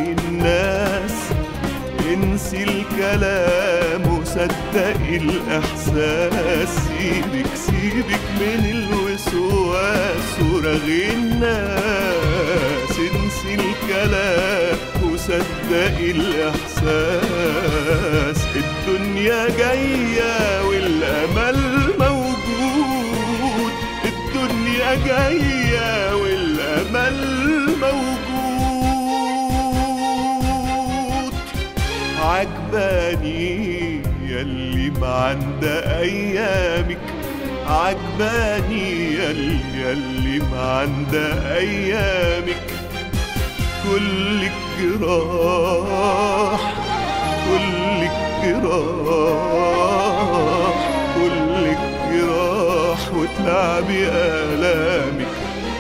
الناس انسي الكلام وصدقي الإحساس سيبك سيبك من الوسواس ورغي الناس انسي الكلام وصدقي الإحساس الدنيا جاية والأمل موجود الدنيا جاية والأمل موجود عجباني يلي ما عند أيامك عجباني يلي يلي ما عند أيامك كل الجراح كل الجراح كل الجراح وتلعبي آلامك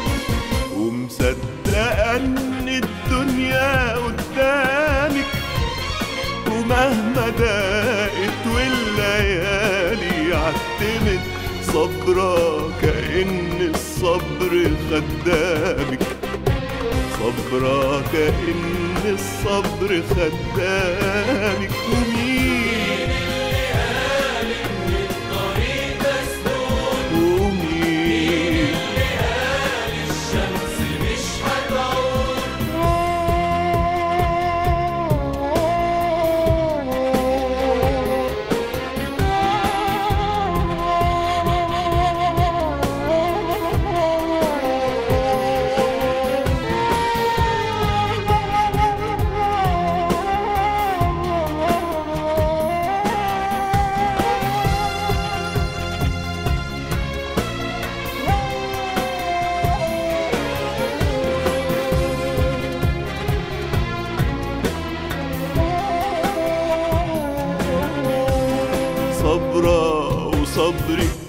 ومصدقة إن الدنيا قدامك ومهما ضاقت والليالي عتمت صبرة كأن الصبر خدامك صبرة كأن الصبر خدامك ومين ومين صبرة وصبرك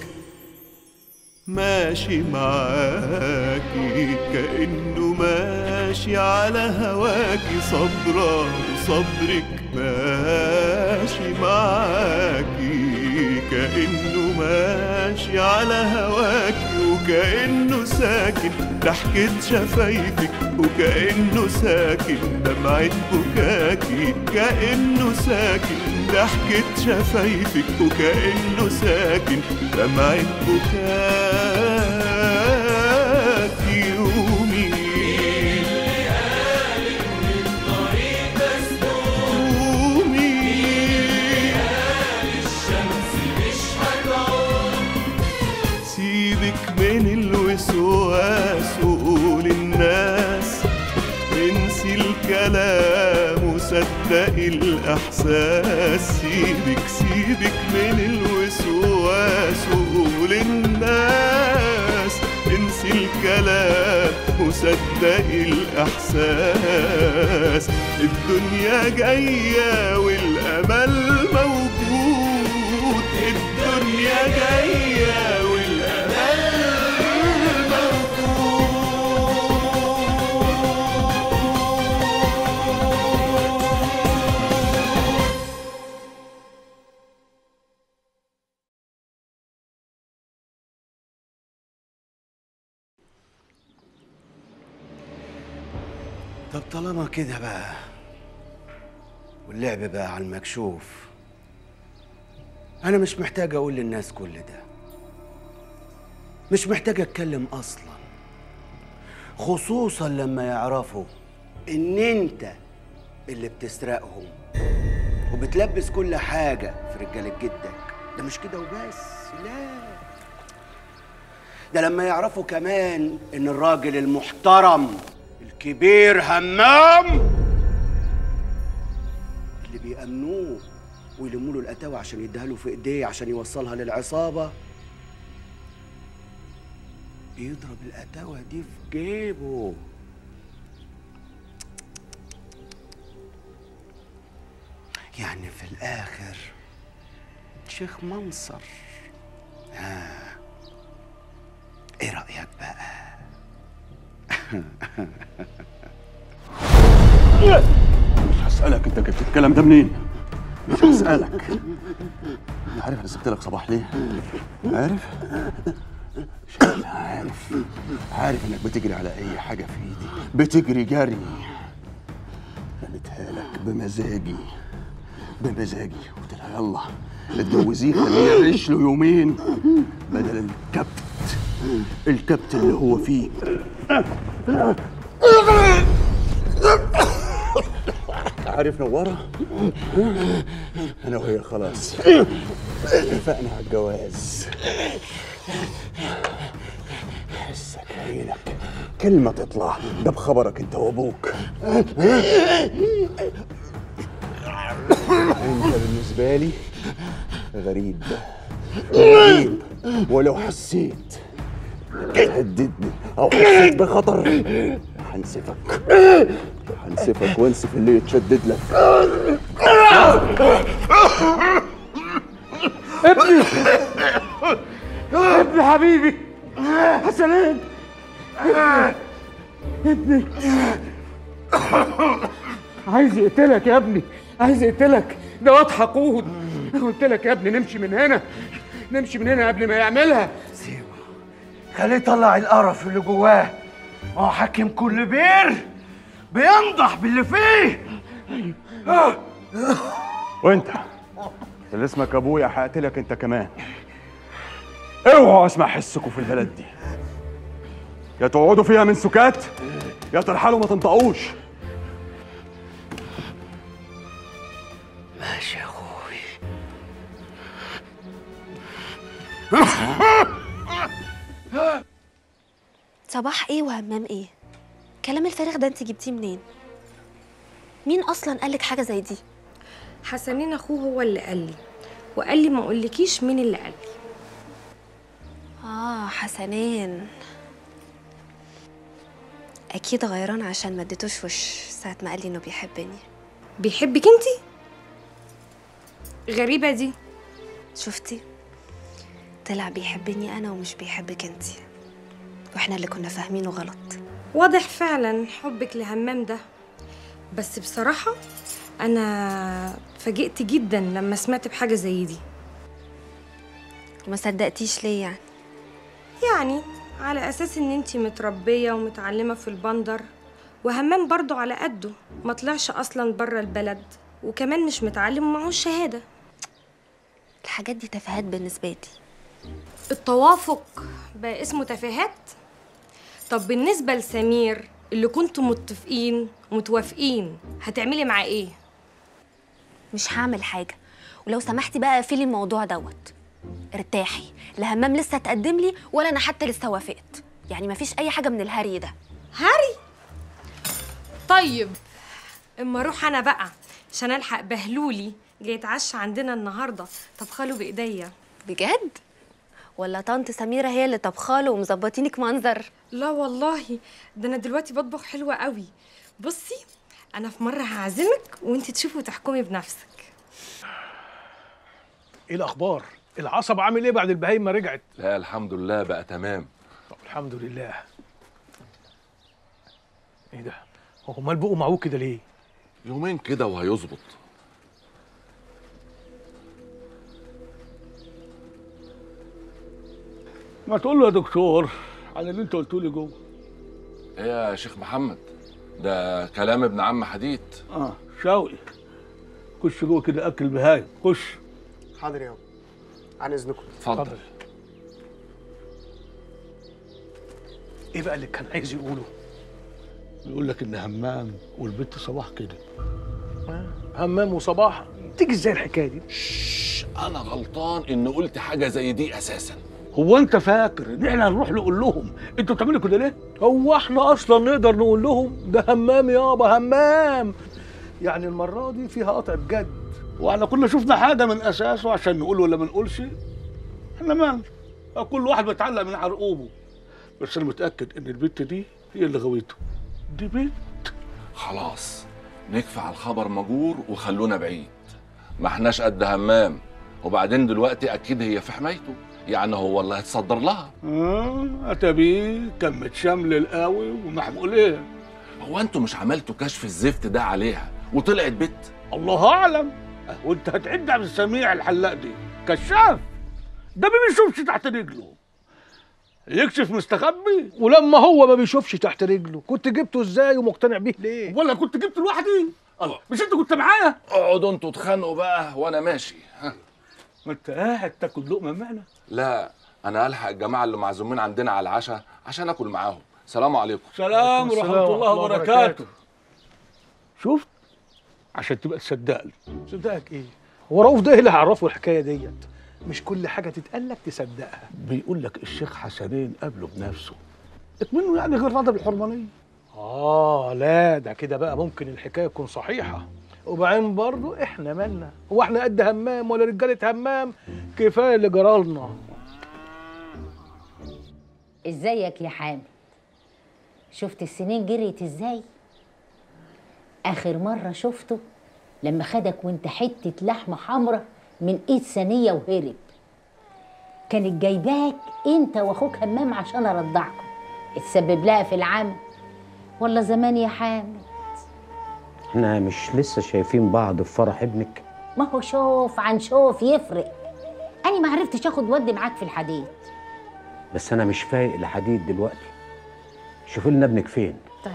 ماشي معاكي كأنه ماشي على هواكي صبرة وصبرك ماشي معاكي كأنه ماشي على هواكي وكأنه ساكن ضحكة شفايفك وكأنه ساكن دمعة بكاكي كأنه ساكن ضحكة شفايفك وكأنه ساكن دمعة بكاكي ومين ومين سيبك من الوسواس وقول الناس انسي الكلام وصدقي الإحساس سيبك سيبك من الوسواس وقول الناس انسي الكلام وصدقي الإحساس الدنيا جاية والأمل موجود الدنيا جاية والأمل طب طالما كده بقى واللعب بقى على المكشوف انا مش محتاج اقول للناس كل ده مش محتاج اتكلم اصلا خصوصا لما يعرفوا ان انت اللي بتسرقهم وبتلبس كل حاجة في رجالة جدك ده مش كده وبس لا ده لما يعرفوا كمان ان الراجل المحترم الكبير همام اللي بيأمنوه ويلموا له القتاوة عشان يديها له في ايديه عشان يوصلها للعصابة بيضرب القتاوة دي في جيبه يعني في الآخر شيخ منصر ها ايه رأيك بقى؟ مش هسألك انت جبت الكلام ده منين؟ مش هسألك انا عارف انا سبت لك صباح ليه؟ عارف؟ شايف عارف عارف انك بتجري على اي حاجة في ايدي بتجري جري لان جبتها لك بمزاجي بمزاجي قلت لها يلا اتجوزيه خليه يعيش له يومين بدل الكبت الكبت اللي هو فيه عارف نوارة أنا وهي خلاص اتفقنا على الجواز حسك عينك كلمة تطلع ده بخبرك أنت وأبوك أنت بالنسبة لي غريب غريب ولو حسيت تهددني أو حسيت بخطر هنسفك هنسفك وانسف اللي يتشدد لك ابني حبيبي حسنين ابني عايز يقتلك يا ابني عايز يقتلك ده واد حقود قلت لك يا ابني نمشي من هنا نمشي من هنا قبل ما يعملها خليه يطلع القرف اللي جواه ما هو حاكم كل بير بينضح باللي فيه وانت اللي اسمك ابويا هقتلك انت كمان اوعوا اسمع حسكوا في البلد دي يا تقعدوا فيها من سكات يا ترحلوا ما تنطقوش ماشي يا اخوي صباح ايه وهمام ايه كلام الفارغ ده انت جبتيه منين مين اصلا قالك حاجه زي دي حسنين اخوه هو اللي قال لي وقال لي ما اقولكيش مين اللي قال لي اه حسنين اكيد غيران عشان ما اديتوش وش ساعه ما قال لي انه بيحبني بيحبك انتي غريبه دي شفتي طلع بيحبني انا ومش بيحبك انت واحنا اللي كنا فاهمينه غلط واضح فعلا حبك لهمام ده بس بصراحه انا فاجئت جدا لما سمعت بحاجه زي دي وما صدقتيش ليه يعني يعني على اساس ان انتي متربيه ومتعلمه في البندر وهمام برضو على قده ما طلعش اصلا بره البلد وكمان مش متعلم ومعهوش شهاده الحاجات دي تفاهات بالنسبه لي التوافق بقى اسمه تفاهات طب بالنسبة لسمير اللي كنتوا متفقين ومتوافقين هتعملي معاه ايه؟ مش هعمل حاجه ولو سمحتي بقى اقفلي الموضوع دوت ارتاحي لا همام لسه تقدم لي ولا انا حتى لسه وافقت يعني مفيش اي حاجه من الهري ده هاري طيب اما اروح انا بقى عشان الحق بهلولي جاي يتعشى عندنا النهارده طبخاله بايديا بجد ولا طنط سميره هي اللي طبخاله ومظبطينك منظر لا والله ده انا دلوقتي بطبخ حلوة قوي بصي انا في مره هعزمك وانت تشوفي وتحكمي بنفسك ايه الاخبار العصب عامل ايه بعد البهايم ما رجعت لا الحمد لله بقى تمام طب الحمد لله ايه ده هو امال بقوا معوك كده ليه يومين كده وهيظبط ما تقول له يا دكتور على اللي انت قلته لي جوه ايه يا شيخ محمد ده كلام ابن عم حديد اه شوقي خش جوه كده اكل بهايم خش حاضر يابا عن اذنكم اتفضل ايه بقى اللي كان عايز يقوله يقول لك ان همام والبنت صباح كده همام وصباح تيجي ازاي الحكايه دي شش، انا غلطان ان قلت حاجه زي دي اساسا هو انت فاكر ان احنا هنروح نقول لهم انتوا بتعملوا كده ليه؟ هو احنا اصلا نقدر نقول لهم ده همام يابا همام يعني المره دي فيها قطع بجد واحنا كنا شفنا حاجه من اساسه عشان نقول ولا ما نقولش احنا مالنا كل واحد بيتعلق من عرقوبه بس انا متاكد ان البت دي هي اللي غويته دي بنت خلاص نكفي على الخبر مجور وخلونا بعيد ما احناش قد همام وبعدين دلوقتي اكيد هي في حمايته يعني هو اللي هيتصدر لها اه اتابيه كان متشمل القوي ومحمول ايه هو انتوا مش عملتوا كشف الزفت ده عليها وطلعت بت الله اعلم وانت هتعد عبد السميع الحلاق دي كشاف ده ما بيشوفش تحت رجله يكشف مستخبي ولما هو ما بيشوفش تحت رجله كنت جبته ازاي ومقتنع بيه ليه ولا كنت جبت لوحدي الله مش انت كنت معايا اقعدوا انتوا اتخانقوا بقى وانا ماشي ها. ما انت قاعد تاكل لقمه معنا لا انا الحق الجماعه اللي معزومين عندنا على العشاء عشان اكل معاهم سلام عليكم سلام السلام ورحمه الله ورحمة الله وبركاته شفت عشان تبقى تصدقني صدقك ايه هو رؤوف ده إيه اللي هيعرفه الحكايه ديت مش كل حاجه تتقال لك تصدقها بيقول لك الشيخ حسنين قابله بنفسه اكمنه يعني غير راضي بالحرمانيه اه لا ده كده بقى ممكن الحكايه تكون صحيحه وبعدين برضه احنا مالنا هو احنا قد همام ولا رجاله همام كفايه اللي جرالنا ازيك يا حامد شفت السنين جريت ازاي اخر مره شفته لما خدك وانت حته لحمه حمرا من ايد ثانيه وهرب كانت جايباك انت واخوك همام عشان ارضعكم اتسبب لها في العم ولا زمان يا حامد احنا مش لسه شايفين بعض في فرح ابنك ما هو شوف عن شوف يفرق انا ما عرفتش اخد ود معاك في الحديد بس انا مش فايق لحديد دلوقتي شوفوا لنا ابنك فين طيب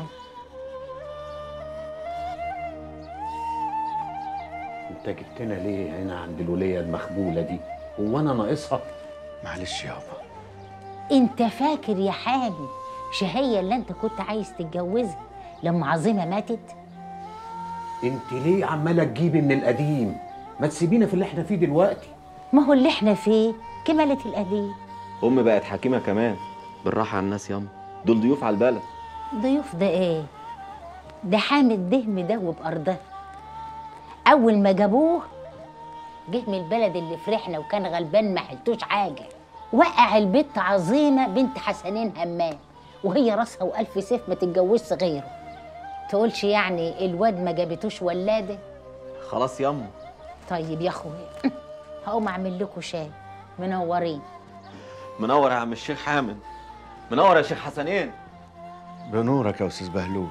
انت جبتنا ليه هنا عند الوليه المخبوله دي هو انا ناقصها معلش يابا انت فاكر يا حامد شهية اللي انت كنت عايز تتجوزها لما عظيمة ماتت انت ليه عماله تجيبي من القديم ما تسيبينا في اللي احنا فيه دلوقتي ما هو اللي احنا فيه كمالة القديم أم بقت حكيمة كمان بالراحة على الناس ياما دول ضيوف على البلد ضيوف ده ايه ده حامد ده مدوب ارضها اول ما جابوه جه من البلد اللي فرحنا وكان غلبان ما حلتوش حاجه وقع البت عظيمه بنت حسنين همام وهي راسها والف سيف ما تتجوزش غيره تقولش يعني الواد ما جابتوش ولاده خلاص ياما طيب يا اخويا هقوم اعمل لكم شاي منورين منور يا عم الشيخ حامد منور يا شيخ حسنين بنورك يا استاذ بهلول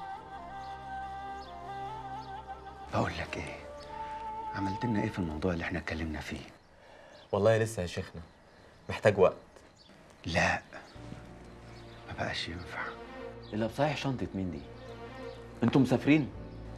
بقول لك ايه عملت لنا ايه في الموضوع اللي احنا اتكلمنا فيه والله لسه يا شيخنا محتاج وقت لا ما بقاش ينفع إلا بصحيح شنطة مين دي؟ انتوا مسافرين؟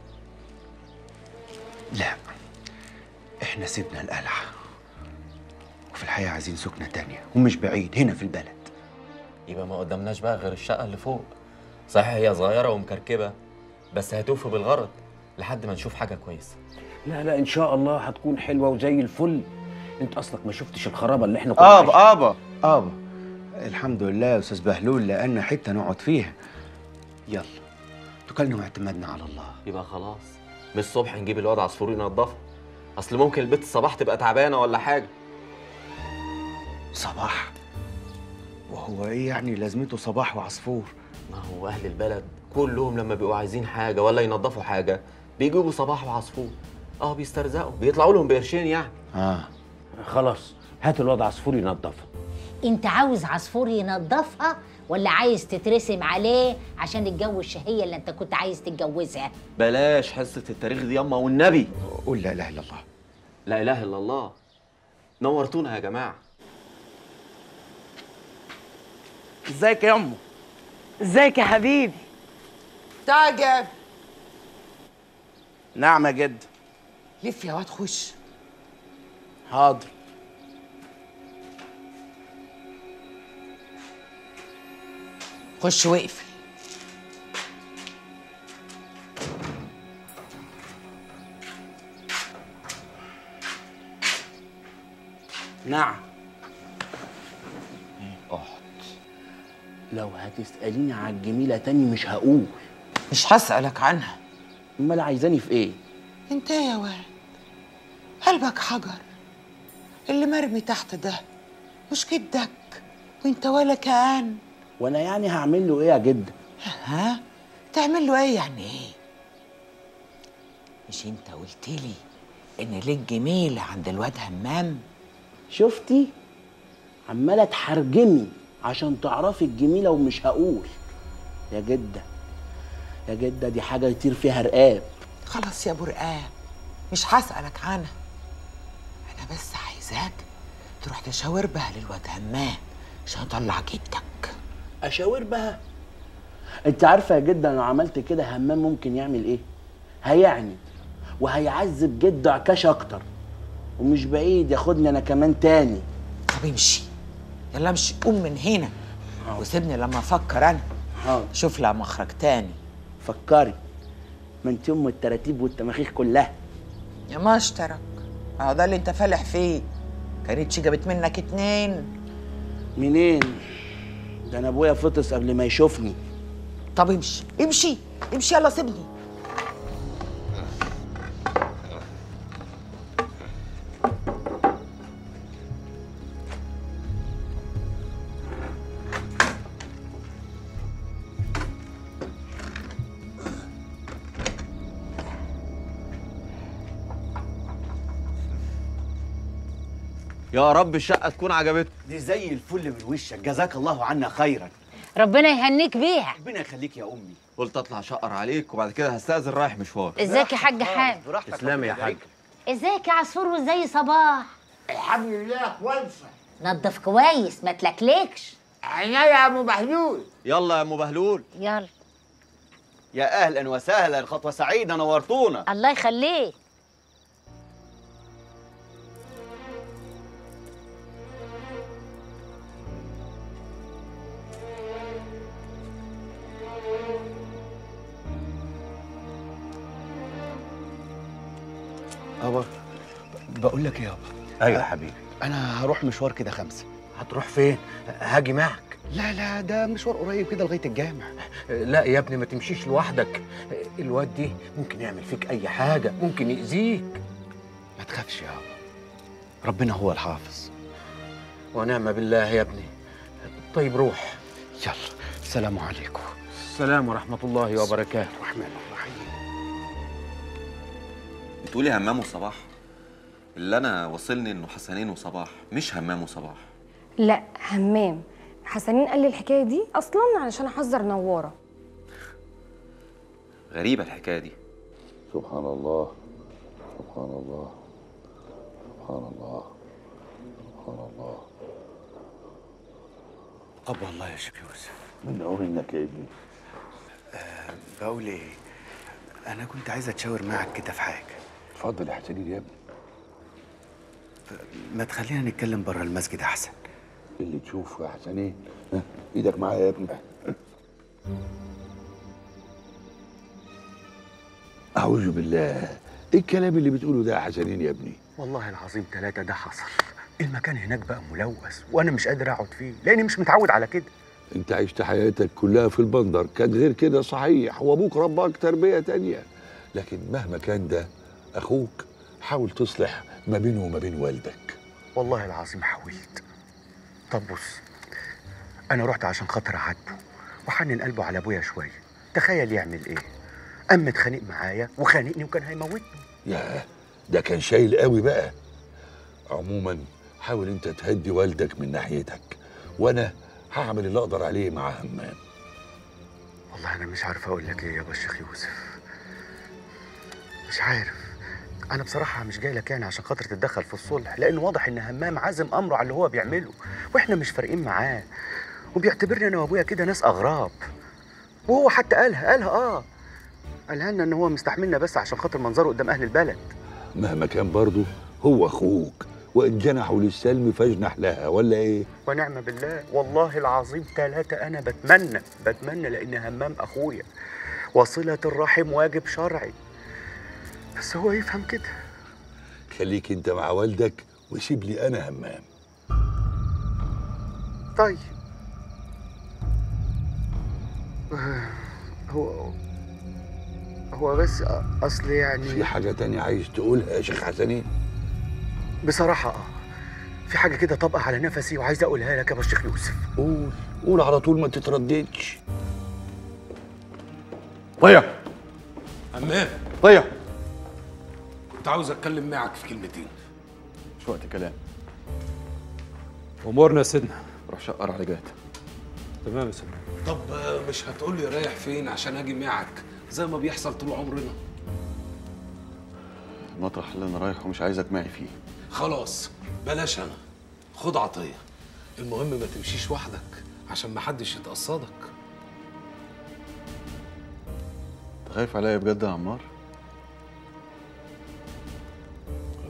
لا احنا سيبنا القلعه وفي الحقيقه عايزين سكنه تانية ومش بعيد هنا في البلد يبقى ما قدامناش بقى غير الشقة اللي فوق صحيح هي صغيرة ومكركبة بس هتوفي بالغرض لحد ما نشوف حاجة كويسة لا لا ان شاء الله هتكون حلوه وزي الفل انت اصلك ما شفتش الخرابه اللي احنا كنا ابا عايشين- ابا ابا الحمد لله يا استاذ بهلول لقينا حته نقعد فيها يلا توكلنا واعتمدنا على الله يبقى خلاص من الصبح نجيب الواد عصفور ينضفها اصل ممكن البت الصباح تبقى تعبانة ولا حاجة صباح وهو ايه يعني لازمته صباح وعصفور ما هو اهل البلد كلهم لما بيبقوا عايزين حاجة ولا ينضفوا حاجة بيجيبوا صباح وعصفور اه بيسترزقوا بيطلعوا لهم بقرشين يعني اه خلاص هات الواد عصفور ينضفها انت عاوز عصفور ينظفها ولا عايز تترسم عليه عشان الجو الشهية اللي انت كنت عايز تتجوزها بلاش حصة التاريخ دي ياما والنبي قول لا اله الا الله لا اله الا الله نورتونا يا جماعة ازيك يا امه ازيك يا حبيبي تعال جاب نعم يا جد لف يا واد خش حاضر خش واقفل نعم اقعد لو هتسأليني على الجميلة تاني مش هقول مش هسألك عنها امال عايزاني في ايه انت يا واد قلبك حجر اللي مرمي تحت ده مش جدك وانت ولا كان وانا يعني هعمل له ايه يا جد ها تعمل له ايه يعني ايه مش انت قلت لي ان ليك جميله عند الواد همام شفتي عمالة تحرجمي عشان تعرفي الجميلة ومش هقول يا جدة يا جدة دي حاجة يطير فيها رقاب خلاص يا ابو رقاب مش هسألك عنها انا بس عايزاك تروح تشاور بها للواد همام عشان اطلع جدك اشاور بها انت عارفه يا جدة لو عملت كده همام ممكن يعمل ايه هيعند وهيعذب جده عكاش اكتر ومش بعيد ياخدني انا كمان تاني طب امشي يلا امشي قوم من هنا وسيبني لما افكر انا شوف لها مخرج تاني فكري ما انت ام التراتيب والتماخيخ كلها يا ما اشترك اه ده اللي انت فالح فيه كانتش جابت منك اتنين منين ده انا ابويا فطس قبل ما يشوفني طب امشي امشي امشي يلا سيبني يا رب الشقه تكون عجبتك دي زي الفل من وشك جزاك الله عنا خيرا ربنا يهنيك بيها ربنا يخليك يا امي قلت اطلع اشقر عليك وبعد كده هستاذن رايح مشوار ازيك يا حاج حامد تسلمي يا حاج ازيك يا عصفور وازاي صباح الحمد لله كويسه نضف كويس ما تلكلكش عينيا يا ابو بهلول يلا يا ام بهلول يلا يا اهلا وسهلا خطوه سعيده نورتونا الله يخليك ابا بقول لك ايه يابا ايوه يا حبيبي انا هروح مشوار كده خمسة هتروح فين هاجي معك لا لا ده مشوار قريب كده لغايه الجامع لا يا ابني ما تمشيش لوحدك الواد دي ممكن يعمل فيك اي حاجه ممكن يأذيك ما تخافش يابا ربنا هو الحافظ ونعم بالله يا ابني طيب روح يلا السلام عليكم السلام ورحمه الله وبركاته الرحمن الرحيم بتقولي همام وصباح اللي انا وصلني انه حسنين وصباح مش همام وصباح لا همام حسنين قال لي الحكايه دي اصلا علشان احذر نواره غريبه الحكايه دي سبحان الله سبحان الله سبحان الله سبحان الله طب والله يا شيخ يوسف من عمر انك يا ابني أه بقول ايه انا كنت عايز اتشاور معك كده في حاجه اتفضل يا حسين يا ابني ما تخلينا نتكلم بره المسجد احسن اللي تشوفه يا حسنين ها، ايدك معايا يا ابني اعوذ بالله ايه الكلام اللي بتقوله ده يا حسنين يا ابني والله العظيم ثلاثة ده حصل المكان هناك بقى ملوث وانا مش قادر اقعد فيه لاني مش متعود على كده انت عشت حياتك كلها في البندر كان غير كده صحيح وابوك رباك تربيه تانية لكن مهما كان ده اخوك حاول تصلح ما بينه وما بين والدك والله العظيم حاولت طب بص انا رحت عشان خاطر اعاتبه وحنن قلبه على ابويا شويه تخيل يعمل ايه قام متخانق معايا وخانقني وكان هيموتني ياه ده كان شايل قوي بقى عموما حاول انت تهدي والدك من ناحيتك وانا هعمل اللي اقدر عليه مع همام والله انا مش عارف اقول لك ايه يا الشيخ يوسف مش عارف انا بصراحه مش جاي لك يعني عشان خاطر تتدخل في الصلح لان واضح ان همام عازم امره على اللي هو بيعمله واحنا مش فارقين معاه وبيعتبرني انا وابويا كده ناس اغراب وهو حتى قالها قالها اه قالها لنا ان هو مستحملنا بس عشان خاطر منظره قدام اهل البلد مهما كان برضه هو اخوك وان جنحوا للسلم فاجنح لها ولا ايه ونعم بالله والله العظيم ثلاثة أنا بتمنى بتمنى لأن همام أخويا وصلة الرحم واجب شرعي بس هو يفهم كده خليك انت مع والدك وسيب لي انا همام طيب آه، هو هو بس أ- أصل يعني في حاجه تانية عايز تقولها يا شيخ حسنين بصراحة اه في حاجة كده طابقة على نفسي وعايز أقولها لك يا أبو الشيخ يوسف قول قول على طول ما تترددش طيب همام طيب كنت عاوز اتكلم معك في كلمتين مش وقت كلام امورنا يا سيدنا روح شقر على جات تمام يا سيدنا طب آه، مش هتقول لي رايح فين عشان اجي معك زي ما بيحصل طول عمرنا المطرح اللي انا رايحه مش عايزك معي فيه خلاص بلاش انا خد عطيه المهم ما تمشيش وحدك عشان ما حدش يتقصدك انت خايف عليا بجد يا عمار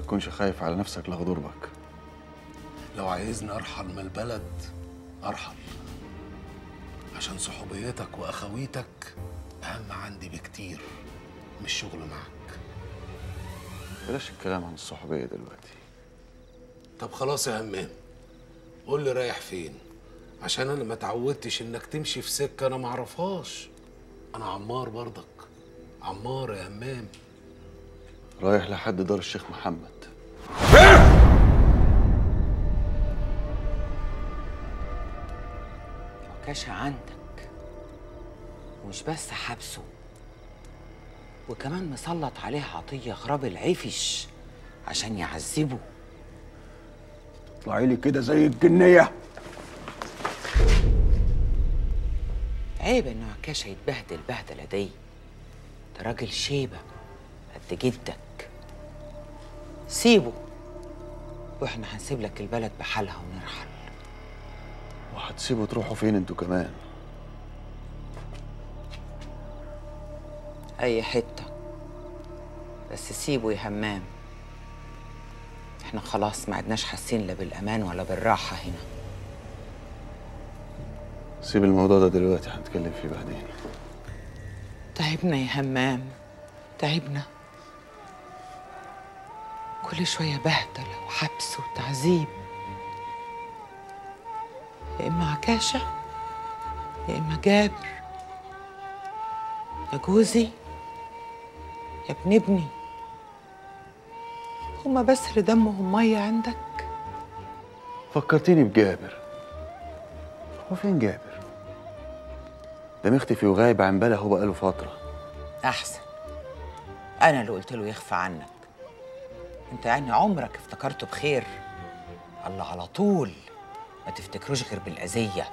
تكونش خايف على نفسك لغضربك لو عايزني ارحل من البلد ارحل عشان صحوبيتك واخويتك اهم عندي بكتير من الشغل معاك بلاش الكلام عن الصحوبية دلوقتي طب خلاص يا همام قول لي رايح فين عشان انا ما اتعودتش انك تمشي في سكه انا ما اعرفهاش انا عمار برضك عمار يا همام رايح لحد دار الشيخ محمد عكاشة عندك ومش بس حبسه وكمان مسلط عليه عطية غراب العفش عشان يعذبه اطلعي لي كده زي الجنيه عيب ان عكاشة يتبهدل بهدلة دي ده راجل شيبة قد جدك سيبه واحنا هنسيب لك البلد بحالها ونرحل وهتسيبوا تروحوا فين انتوا كمان اي حتة بس سيبه يا همام احنا خلاص ما عدناش حاسين لا بالامان ولا بالراحة هنا سيب الموضوع ده دلوقتي هنتكلم فيه بعدين تعبنا يا همام تعبنا كل شوية بهدلة وحبس وتعذيب يا إما عكاشة يا إما جابر يا جوزي يا ابن ابني هما بس اللي دمهم مية عندك فكرتيني بجابر هو فين جابر ده مختفي وغايب عن باله بقاله فترة أحسن أنا اللي قلت له يخفى عنك أنت يعني عمرك افتكرته بخير الله على طول ما تفتكروش غير بالأذية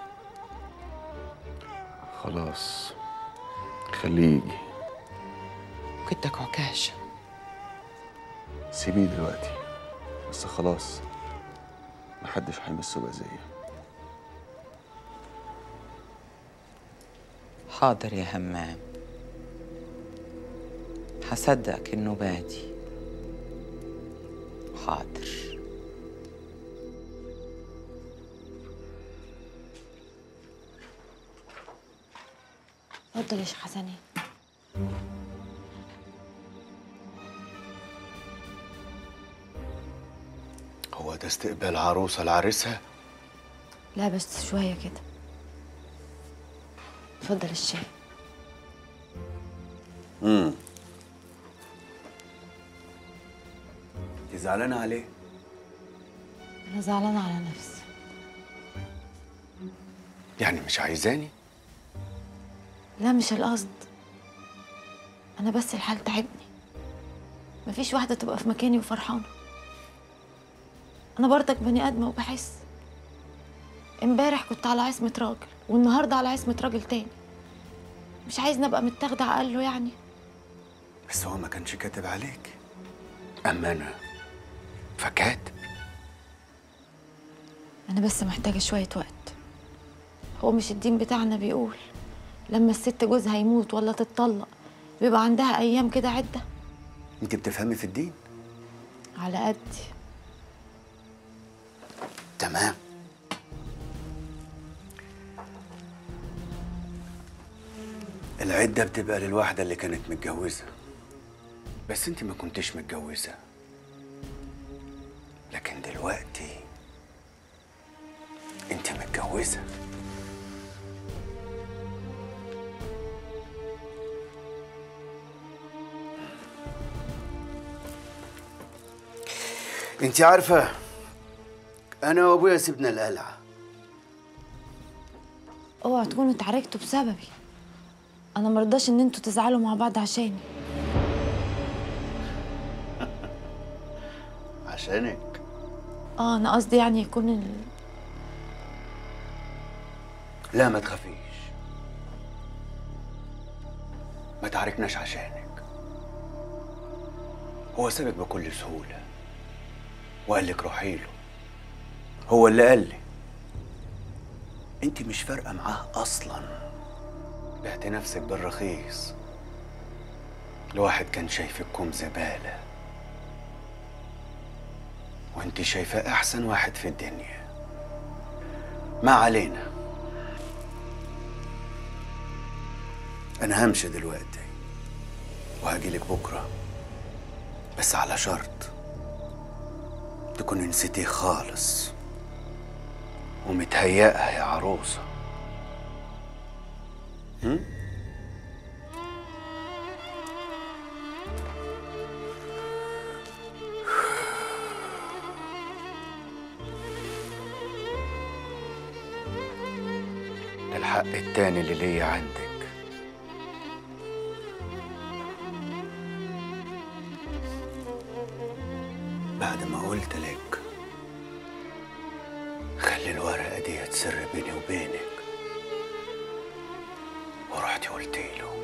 خلاص خليه يجي كدك عكاشة سيبيه دلوقتي بس خلاص محدش هيمسه بأذية حاضر يا همام هصدقك إنه بادي حاضر اتفضل يا شيخ حسنين هو ده استقبال عروسة لعريسها؟ لا بس شوية كده اتفضل الشاي امم انت زعلانة عليه؟ أنا زعلانة على نفسي يعني مش عايزاني؟ لا مش القصد أنا بس الحال تعبني مفيش واحدة تبقى في مكاني وفرحانة أنا برضك بني آدمة وبحس امبارح كنت على عصمة راجل والنهاردة على عصمة راجل تاني مش عايزني أبقى متاخدة عقله يعني بس هو ما كانش كاتب عليك أما أنا فكاتب أنا بس محتاجة شوية وقت هو مش الدين بتاعنا بيقول لما الست جوزها يموت ولا تتطلق بيبقى عندها أيام كده عدة انت بتفهمي في الدين؟ على قدي تمام العدة بتبقى للواحدة اللي كانت متجوزة بس انت ما كنتش متجوزة لكن دلوقتي انت متجوزة انت عارفة انا وابويا سيبنا القلعة اوعوا تكونوا اتعاركتوا بسببي انا مرضاش ان انتوا تزعلوا مع بعض عشاني عشانك اه انا قصدي يعني يكون ال... لا ما تخافيش ما تعاركناش عشانك هو سابك بكل سهولة وقال لك روحي له هو اللي قال لي انت مش فارقة معاه اصلا بعت نفسك بالرخيص لواحد كان شايفكم زبالة وانت شايفاه احسن واحد في الدنيا ما علينا انا همشي دلوقتي وهجيلك بكره بس على شرط تكوني نسيتيه خالص ومتهيئة يا عروسة هم؟ الحق التاني اللي ليا عندك بعد ما قلت لك خلي الورقة دي تسر بيني وبينك ورحتي قلت له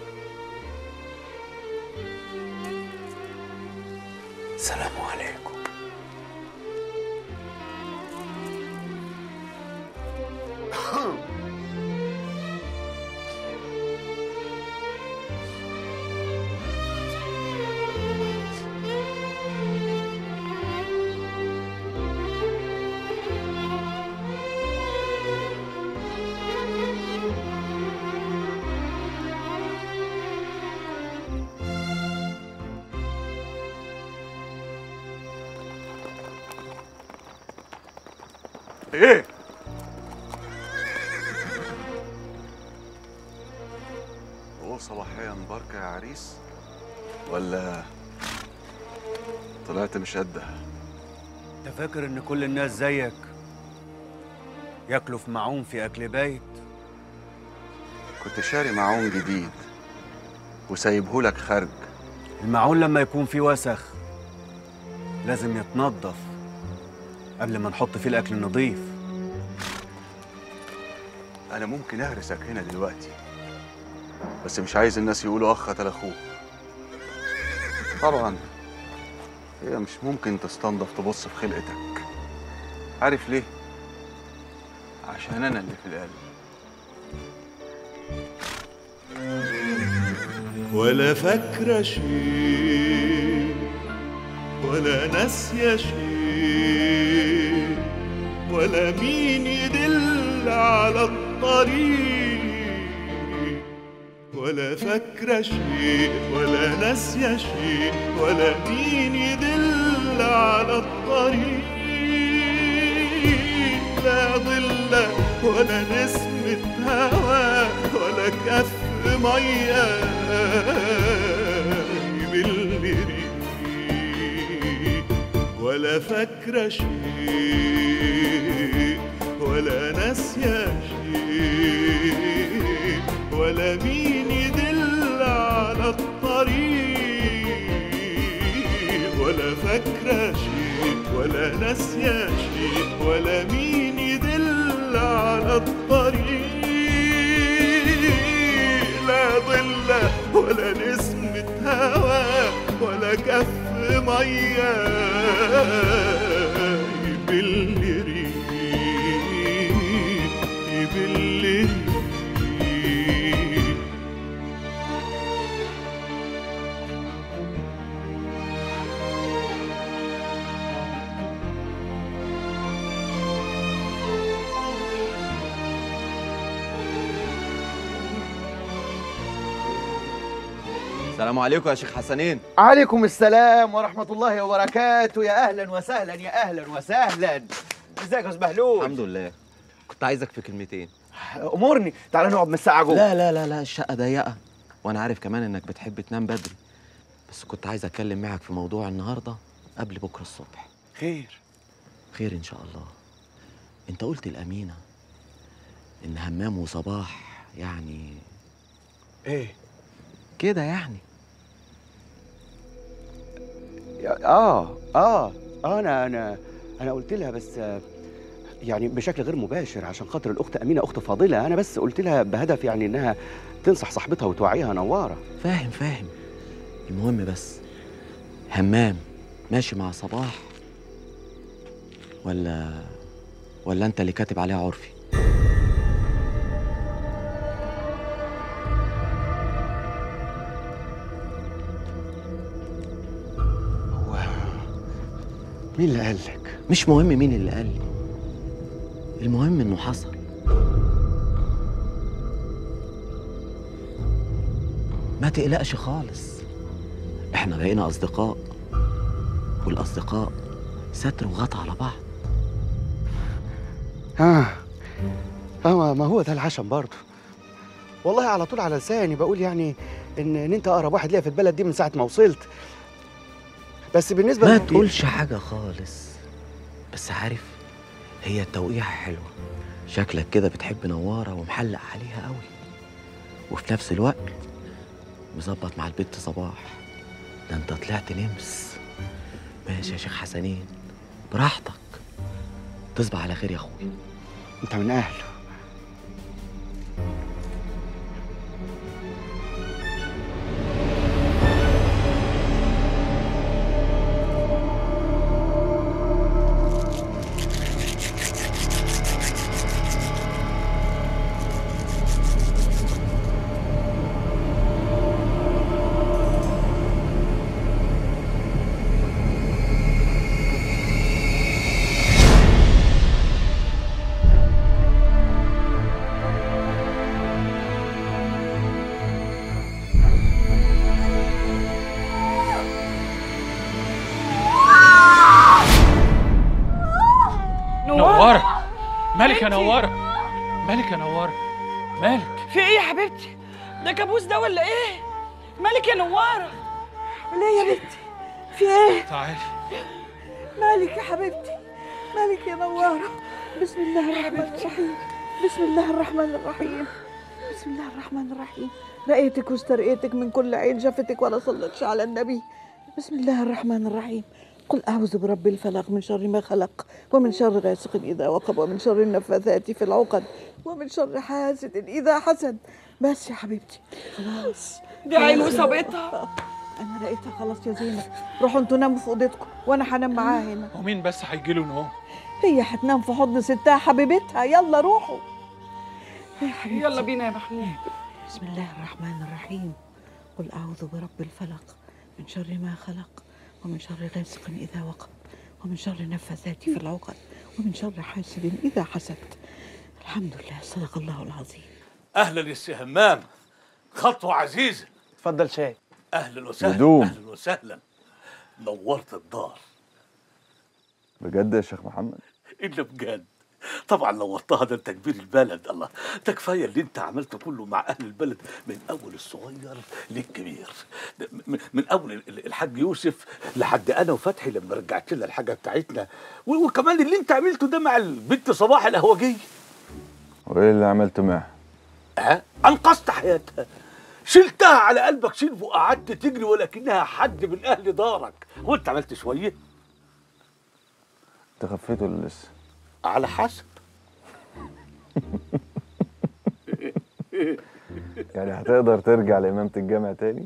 السلام عليكم ايه هو صباحية مباركة يا عريس ولا طلعت مش قدها انت فاكر ان كل الناس زيك ياكلوا في معون في اكل بايت كنت شاري معون جديد وسايبهولك خارج المعون لما يكون فيه وسخ لازم يتنضف قبل ما نحط فيه الاكل النظيف انا ممكن اهرسك هنا دلوقتي بس مش عايز الناس يقولوا اخ قتل اخوه طبعا هي مش ممكن تستنضف تبص في خلقتك عارف ليه عشان انا اللي في القلب ولا فاكرة شيء ولا ناسية شيء ولا مين يدل على الطريق ولا فاكرة شيء ولا ناسية شيء ولا مين يدل على الطريق لا ظل ولا نسمة هوا ولا كف مية باللي ولا فاكرة شيء ولا ناسية شيء ولا مين يدل على الطريق ولا فاكرة شيء ولا ناسية شيء ولا مين يدل على الطريق لا ظل ولا نسمة هوا ولا كف مية باللي ريق باللي ريق السلام عليكم يا شيخ حسنين عليكم السلام ورحمة الله وبركاته يا أهلا وسهلا يا أهلا وسهلا ازيك يا أستاذ بهلول الحمد لله كنت عايزك في كلمتين أمورني تعالى نقعد من الساعة جوه لا لا لا لا الشقة ضيقة وأنا عارف كمان إنك بتحب تنام بدري بس كنت عايز أتكلم معك في موضوع النهاردة قبل بكرة الصبح خير خير إن شاء الله أنت قلت الأمينة إن همام وصباح يعني إيه كده يعني يا- اه اه اه انا انا انا قلت لها بس آه، يعني بشكل غير مباشر عشان خاطر الاخت امينه اخت فاضله انا بس قلت لها بهدف يعني انها تنصح صاحبتها وتوعيها نواره فاهم فاهم المهم بس همام ماشي مع صباح ولا ولا انت اللي كاتب عليها عرفي مين اللي قال لك مش مهم مين اللي قال لي المهم انه حصل ما تقلقش خالص احنا بقينا اصدقاء والاصدقاء ستر وغطى على بعض اه اه ما هو ده العشم برضه والله على طول على لساني بقول يعني ان ان انت اقرب واحد ليا في البلد دي من ساعه ما وصلت بس بالنسبه ما لل- تقولش حاجة خالص بس عارف هي التوقيعة حلوة شكلك كده بتحب نوارة ومحلق عليها قوي وفي نفس الوقت مظبط مع البت صباح ده انت طلعت نمس ماشي يا شيخ حسنين براحتك تصبح على خير يا اخويا انت من اهله نوارة مالك يا نوارة مالك يا نوارة مالك في ايه يا حبيبتي ده كابوس ده ولا ايه مالك يا نواره ليه يا بنتي في ايه تعالي مالك يا حبيبتي مالك يا نواره بسم الله الرحمن الرحيم بسم الله الرحمن الرحيم بسم الله الرحمن الرحيم رأيتك واسترقيتك من كل عين شافتك ولا صلتش على النبي بسم الله الرحمن الرحيم قل أعوذ برب الفلق من شر ما خلق ومن شر غاسق إذا وقب ومن شر النفاثات في العقد ومن شر حاسد إذا حسد بس يا حبيبتي خلاص دي عين خلاص. وصابتها. أنا لقيتها خلاص يا زينب روحوا انتوا ناموا في أوضتكم وأنا هنام معاها هنا ومين بس هيجي له نوم هي هتنام في حضن ستها حبيبتها يلا روحوا يا حبيبتي يلا بينا يا محمود بسم الله الرحمن الرحيم قل أعوذ برب الفلق من شر ما خلق ومن شر غاسق إذا وقب ومن شر النفاثات في العقد ومن شر حاسد إذا حسد الحمد لله صدق الله العظيم اهلا يا سي همام خطوه عزيزه اتفضل شاي اهلا وسهلا هدوم. اهلا وسهلا نورت الدار بجد يا شيخ محمد الا بجد طبعا نورتها ده انت كبير البلد الله ده كفايه اللي انت عملته كله مع اهل البلد من اول الصغير للكبير ده م- من اول ال- الحاج يوسف لحد انا وفتحي لما رجعت لنا الحاجه بتاعتنا و- وكمان اللي انت عملته ده مع البنت صباح القهوجيه وايه اللي عملته معاه ها انقذت حياتها شلتها على قلبك شيل وقعدت تجري ولكنها حد من اهل دارك وانت عملت شويه انت خفيته ولا لسه على حسب يعني هتقدر ترجع لإمامة الجامع تاني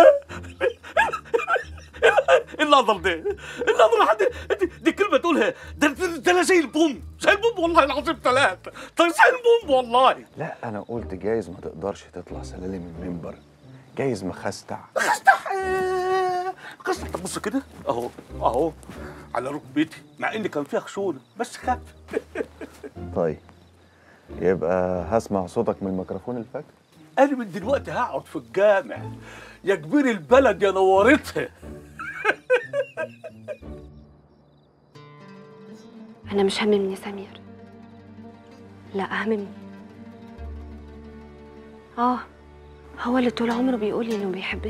ايه النظر ده؟ ايه النظر حد دي, دي كلمه تقولها ده, ده, ده انا زي البوم زي البوم والله العظيم ثلاثه طيب زي البوم والله لا انا قلت جايز ما تقدرش تطلع سلالم المنبر جايز مخستع خستح آه، خستح طب بص كده اهو اهو على ركبتي مع ان كان فيها خشونه بس خف طيب يبقى هسمع صوتك من ميكروفون الفجر انا من دلوقتي هقعد في الجامع يا كبير البلد يا نورتها أنا مش هممني سمير لا هممني آه هو اللي طول عمره بيقول لي إنه بيحبني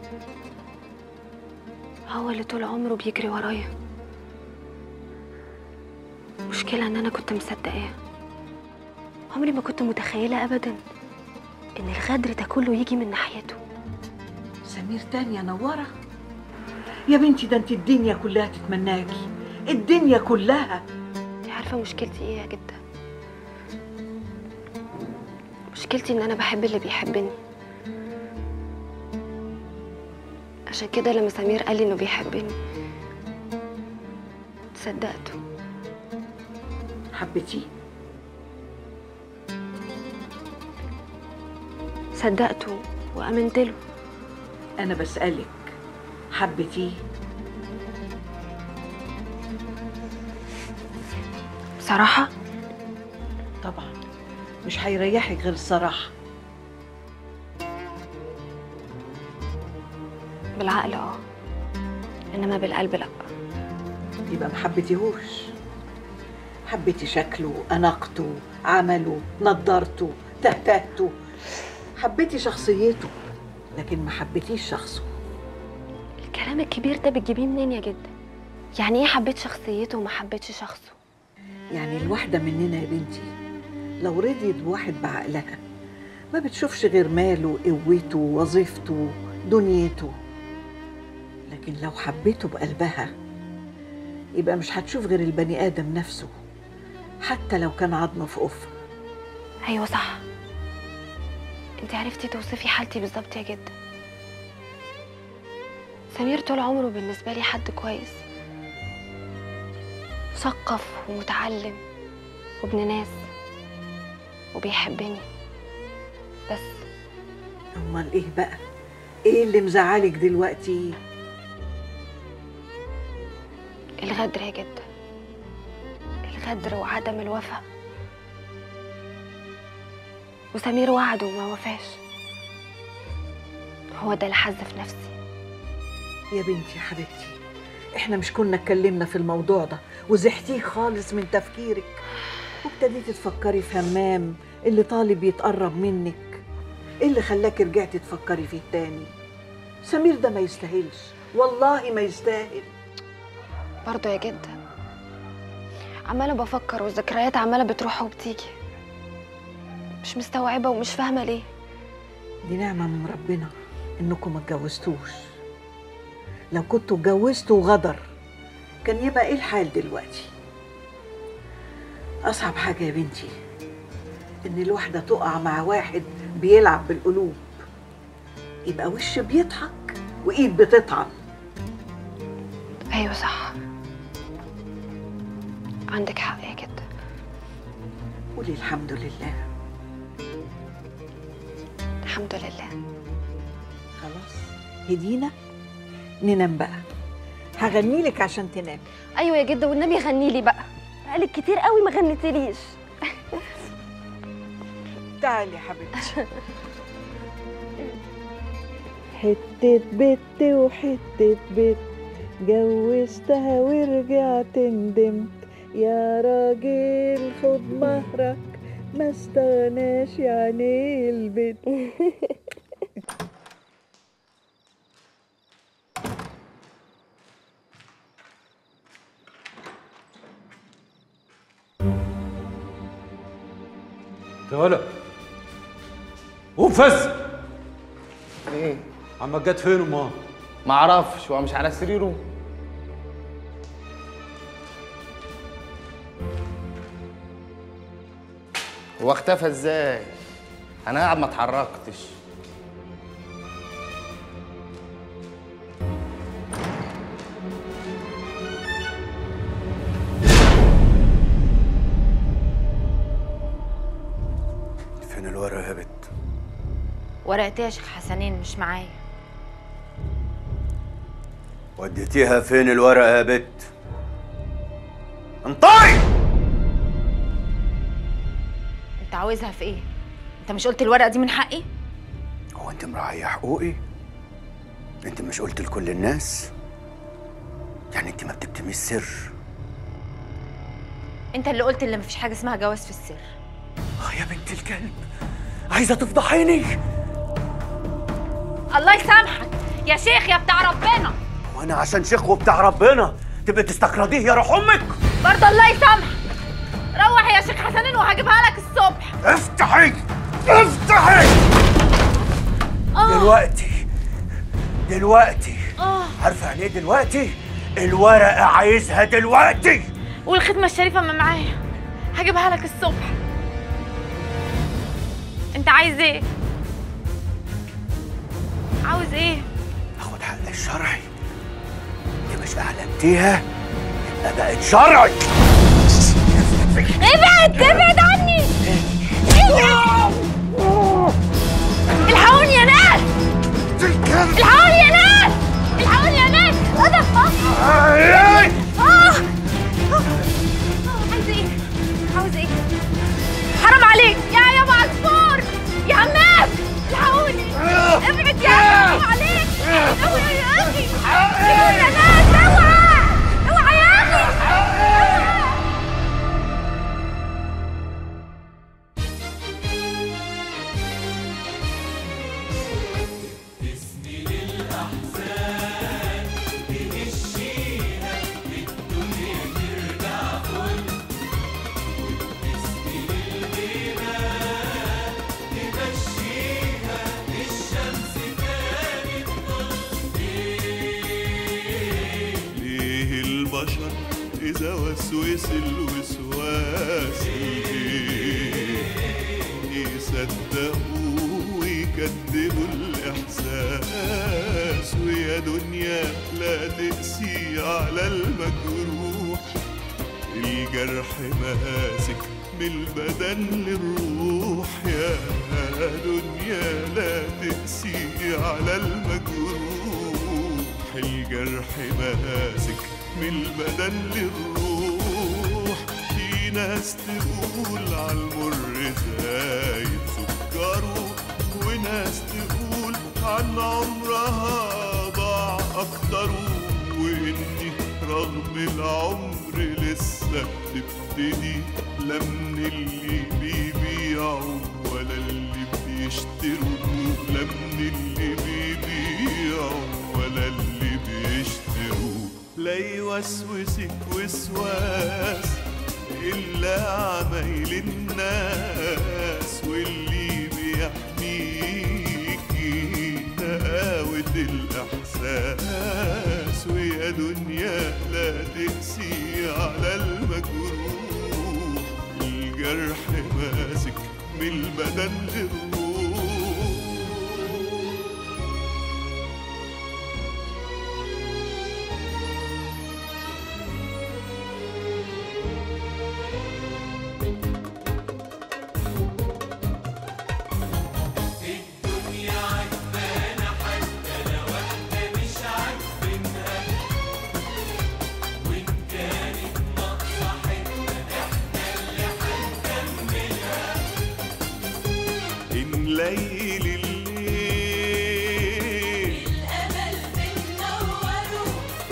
هو اللي طول عمره بيجري ورايا مشكلة إن أنا كنت مصدقاه عمري ما كنت متخيلة أبدا إن الغدر ده كله يجي من ناحيته سمير تاني يا نوارة يا بنتي ده انت الدنيا كلها تتمناكي الدنيا كلها انت عارفة مشكلتي ايه يا جدة؟ مشكلتي ان انا بحب اللي بيحبني عشان كده لما سمير قال لي انه بيحبني صدقته حبيتيه صدقته وامنت له انا بسألك حبيتيه صراحة طبعا مش هيريحك غير الصراحة بالعقل اه انما بالقلب لا يبقى ما حبيتيهوش حبيتي شكله أناقته عمله نضارته تهتهته حبيتي شخصيته لكن ما حبيتيش شخصه الكلام الكبير ده بتجيبيه منين يا جدة يعني ايه حبيت شخصيته وما حبيتش شخصه يعني الواحدة مننا يا بنتي لو رضيت بواحد بعقلها ما بتشوفش غير ماله قوته وظيفته دنيته لكن لو حبيته بقلبها يبقى مش هتشوف غير البني آدم نفسه حتى لو كان عظمه في قفة ايوه صح انت عرفتي توصفي حالتي بالظبط يا جدة سمير طول عمره بالنسبة لي حد كويس مثقف ومتعلم وابن ناس وبيحبني بس امال ايه بقى ايه اللي مزعلك دلوقتي الغدر يا جدة الغدر وعدم الوفاء وسمير وعده وما وفاش هو ده اللي حز في نفسي يا بنتي يا حبيبتي احنا مش كنا اتكلمنا في الموضوع ده وزحتيه خالص من تفكيرك وابتديتي تفكري في همام اللي طالب يتقرب منك ايه اللي خلاكي رجعتي تفكري فيه تاني سمير ده ما يستاهلش والله ما يستاهل برضه يا جدة عمالة بفكر والذكريات عمالة بتروح وبتيجي مش مستوعبة ومش فاهمة ليه دي نعمة من ربنا انكم ما اتجوزتوش لو كنتوا اتجوزتوا وغدر كان يبقى ايه الحال دلوقتي اصعب حاجة يا بنتي ان الواحدة تقع مع واحد بيلعب بالقلوب يبقى وش بيضحك وايد بتطعن أيوة صح عندك حق يا جدة قولي الحمد لله الحمد لله خلاص هدينا ننام بقى هغني لك عشان تنام أيوة يا جدة والنبي غني لي بقى بقالك كتير قوي ما غنيتليش تعالي يا حبيبتي حتة بت وحتة بت جوزتها ورجعت ندمت يا راجل خد مهرك ما استغناش يعني البيت تعالى قوم فز ايه عمك جت فين امال معرفش هو مش على سريره هو اختفى ازاي انا قاعد ما اتحركتش فين الورقة يا بت ورقتي يا شيخ حسنين مش معايا وديتيها فين الورقة يا بت انطقي انت عاوزها في ايه انت مش قلت الورقه دي من حقي هو انت مراعية حقوقي انت مش قلت لكل الناس يعني انت ما بتكتميش سر انت اللي قلت اللي مفيش حاجه اسمها جواز في السر اه يا بنت الكلب عايزة تفضحيني الله يسامحك يا شيخ يا بتاع ربنا وانا عشان شيخ وبتاع ربنا تبقى تستقرضيه يا روح امك برضه الله يسامحك روح يا شيخ حسنين وهجيبها لك الصبح افتحي افتحي دلوقتي دلوقتي اه عارفه يعني ايه دلوقتي الورقه عايزها دلوقتي والختمه الشريفه ما معايا هجيبها لك الصبح انت عايز ايه عاوز ايه اخد حق الشرعي دي مش اعلنتيها يبقى بقت شرعي ابعد ابعد عني ابعد الحقوني يا ناس الحقوني يا ناس الحقوني يا ناس انا اه اه عايز ايه البشر إذا وسوس الوسواس يصدقوا ويكذبوا الإحساس ويا دنيا لا تقسي على المجروح الجرح ماسك من البدن للروح يا دنيا لا تقسي على المجروح الجرح ماسك من البدن للروح في ناس تقول على المر زايد سكره وناس تقول عن عمرها ضاع أكتره وإني رغم العمر لسه بتبتدي لا من اللي بيبيعوا ولا اللي بيشتروا لا من اللي بيبيعوا ولا اللي بيشتروا لا يوسوسك وسواس إلا عمايل الناس واللي بيحميكي نقاوة الإحساس ويا دنيا لا تقسي على المجروح الجرح ماسك من البدن للروح الدنيا عجبانا حتى لو احنا مش عاجبينها وان كانت ناقصة حتة احنا اللي هنكملها إن ليل الليل الامل بننوره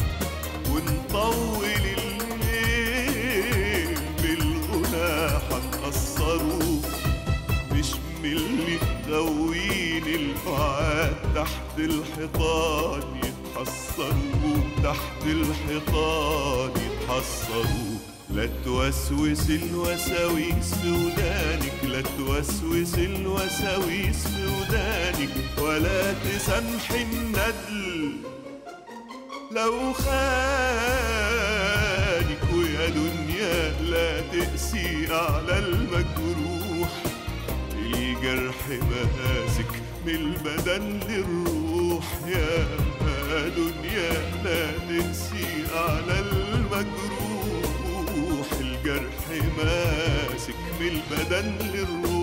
ونطول الليل بالغنى هنقصره مش من اللي غاويين القعاد تحت الحيطان يتحصروا تحت الحيطان يتحصروا لا توسوس الوساويس في ودانك لا توسوس الوساويس في ودانك ولا تسامحي الندل لو خانك ويا دنيا لا تقسي على المجروح الجرح ماسك من البدن للروح يا دنيا لا تقسي على المجروح الجرح ماسك من البدن للروح